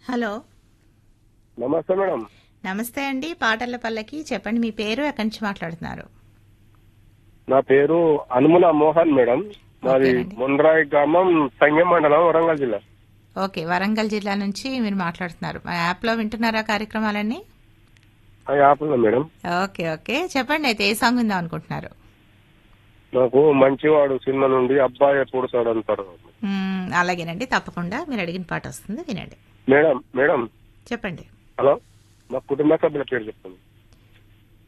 Hello నమస్తే madam నమస్తే అండి పాటల పల్లకి చెప్పండి మీ పేరు ఎక్కడి నుంచి మాట్లాడుతున్నారు నా పేరు అనుముల మోహన్ మేడం మాది ఓకేనండి. ముండ్రాయి గ్రామం సంగం మండలం వరంగల్ జిల్లా ఓకే వరంగల్ జిల్లా నుంచి మీరు మాట్లాడుతున్నారు మా యాప్లో వింటున్నారా కార్యక్రమాలన్నీ ఆ యాప్ ఉందా మేడం ఓకే ఓకే చెప్పండి అయితే ఏ సాంగ్ ఉందాం అనుకుంటున్నారు నాకు మంచివాడు సినిమా నుండి అబ్బాయి ఎప్పుడు అంటారు మ్మ్, అలాగేనండి తప్పకుండా మీరు అడిగిన పాట వస్తుంది వినండి మేడం మేడం చెప్పండి హలో మా కుటుంబ సభ్యుల పేరు చెప్పండి